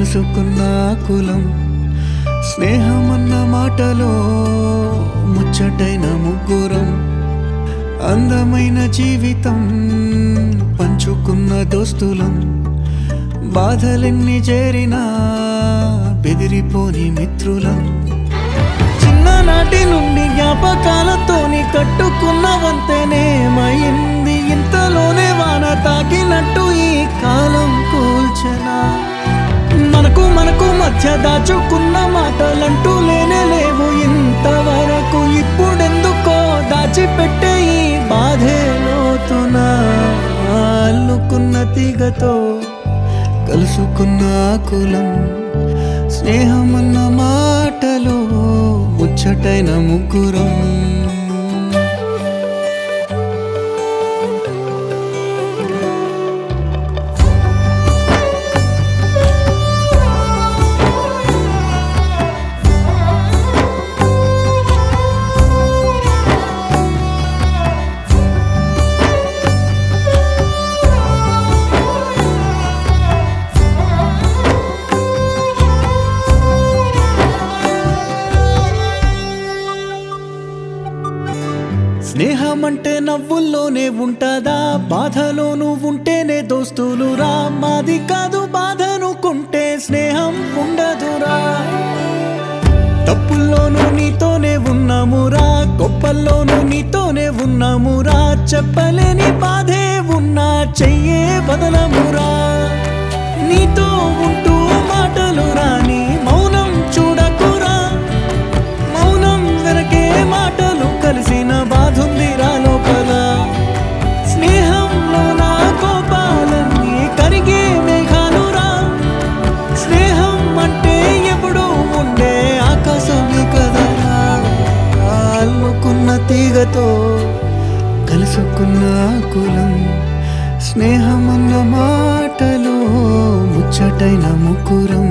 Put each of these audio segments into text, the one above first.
కలుసుకున్న కులం స్నేహమన్న మాటలో ముచ్చటైన ముగ్గురం అందమైన జీవితం పంచుకున్న దోస్తులం బాధలెన్ని చేరినా బెదిరిపోని మిత్రులం చిన్ననాటి నుండి జ్ఞాపకాలతోని కట్టుకున్న వంతెనేమైంది ఇంతలోనే వాన తాకినట్టు ఈ కాలం కూల్చనా మనకు మనకు మధ్య దాచుకున్న మాటలంటూ లేనే లేవు ఇంతవరకు ఇప్పుడెందుకో దాచిపెట్టే ఈ బాధే లోతున అల్లుకున్న తీగతో కలుసుకున్న కులం స్నేహమన్న మాటలో ముచ్చటైన ముగ్గురం స్నేహం అంటే నవ్వుల్లోనే ఉంటదా బాధలోను ఉంటేనే దోస్తులురా మాది కాదు బాధనుకుంటే స్నేహం ఉండదురా తప్పుల్లోనూ నీతోనే ఉన్నామురా గొప్పల్లోనూ నీతోనే ఉన్నామురా చెప్పలేని బాధే ఉన్నా చెయ్యే బదలమురా నీతో ఉంటూ మాటలు రాని మౌనం చూడకురా మౌనం వెనకే మాటలు కలిసిన బాధుందిరా లోపల స్నేహంలో నా కోపాలన్నీ కరిగే మేఘాలురా స్నేహం అంటే ఎప్పుడు ఉండే ఆకాశమే కదరా అల్లుకున్న తీగతో కలుసుకున్న కులం స్నేహమన్న మాటలో ముచ్చటైన ముగ్గురం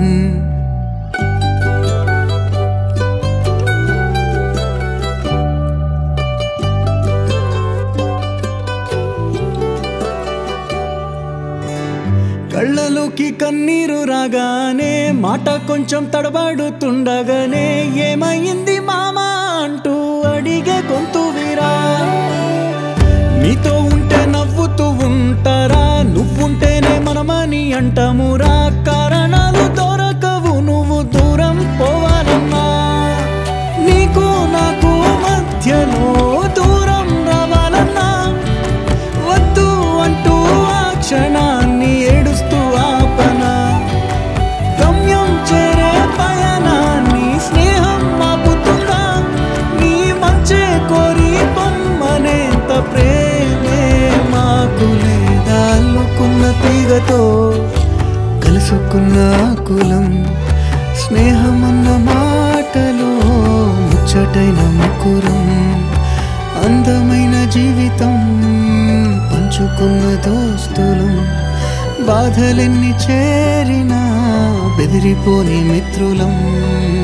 కళ్ళలోకి కన్నీరు రాగానే మాట కొంచెం తడబడుతుండగానే ఏమైంది మామా అంటూ అడిగే గొంతు వీరా నీతో ఉంటే నవ్వుతూ ఉంటారా నువ్వుంటేనే మనమని అంటామురా కారణాలు దొరకవు నువ్వు దూరం పోవాలన్నా నీకు నాకు మధ్యలో దూరం రావాలన్నా వద్దు అంటూ ఆ క్షణాన్ని ఏడుస్తూ ఆపన గమ్యం చేరే పయనాన్ని స్నేహం ఆపుతుందా నీ మంచే కోరి పొమ్మనేంత ప్రేమే మాకు లేదా అల్లుకున్న తీగతో కలుసుకున్న కులం స్నేహమన్న మాటలో ముచ్చటైన ముకురం అందమైన జీవితం పంచుకున్న దోస్తులం బాధలెన్ని చేరినా బెదిరిపోని మిత్రులం